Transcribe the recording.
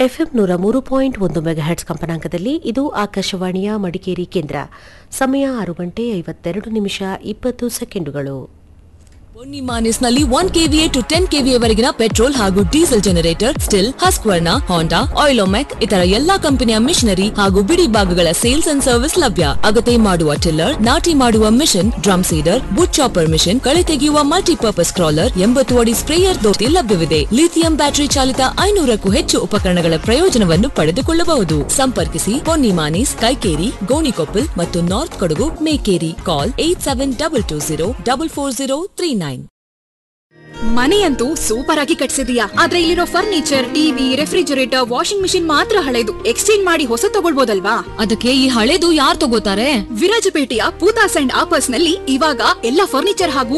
FM ನೂರ ಮೂರು point ಒಂದು ಮೆಗಾಹೆಟ್ಸ್ ಕಂಪನಾಂಕದಲ್ಲಿ ಇದು ಆಕಾಶವಾಣಿಯ ಮಡಿಕೇರಿ ಕೇಂದ್ರ ಸಮಯ ಆರು ಗಂಟೆ ಐವತ್ತೆರಡು ನಿಮಿಷ ಇಪ್ಪತ್ತು ಸೆಕೆಂಡುಗಳು ನಲ್ಲಿ one KVA to ten KVA ವರೆಗಿನ ಪೆಟ್ರೋಲ್ ಹಾಗೂ diesel generator Stihl Husqvarna Honda Oleomac ಇತರ ಎಲ್ಲಾ ಕಂಪನಿಯ ಮಿಷನರಿ ಹಾಗೂ ಬಿಡಿ ಭಾಗಗಳ ಸೇಲ್ಸ್ ಅಂಡ್ ಸರ್ವಿಸ್ ಲಭ್ಯ ಅಗತ್ಯ ಮಾಡುವ ಟಿಲ್ಲರ್ ನಾಟಿ ಮಾಡುವ ಮಿಷನ್ ಡ್ರಮ್ ಸೀಡರ್ ಬುಟ್ ಚಾಪರ್ ಮಿಷನ್ ಕಳೆ ತೆಗೆಯುವ ಮಲ್ಟಿಪರ್ಪಸ್ ಕ್ರಾಲರ್ ಎಂಬತ್ತು ಅಡಿ ಸ್ಪ್ರೇಯರ್ ದೋತಿ ಲಭ್ಯವಿದೆ ಲಿಥಿಯಂ ಬ್ಯಾಟರಿ ಚಾಲಿತ ಐನೂರಕ್ಕೂ ಹೆಚ್ಚು ಉಪಕರಣಗಳ ಪ್ರಯೋಜನವನ್ನು ಪಡೆದುಕೊಳ್ಳಬಹುದು ಸಂಪರ್ಕಿಸಿ ಪೊನ್ನಿ ಮಾನೀಸ್ ಕೈಕೇರಿ ಗೋಣಿಕೊಪ್ಪಲ್ ಮತ್ತು north Kodagu Mekeri call eight seven double two zero double four zero three nine ಮನೆಯಂತೂ ಸೂಪರ್ ಆಗಿ ಕಟ್ಸಿದೀಯಾ ಆದ್ರೆ ಇಲ್ಲಿರೋ furniture TV refrigerator washing machine ಮಾತ್ರ ಹಳೆದು ಎಕ್ಸ್ಚೇಂಜ್ ಮಾಡಿ ಹೊಸ ತಗೊಳ್ಬೋದಲ್ವಾ ಅದಕ್ಕೆ ಈ ಹಳೇದು ಯಾರು ತಗೋತಾರೆ ವಿರಾಜಪೇಟೆಯ ಪೂತಾಸ್ ಅಂಡ್ ಆಪರ್ಸ್ ನಲ್ಲಿ ಇವಾಗ ಎಲ್ಲ ಫರ್ನಿಚರ್ ಹಾಗೂ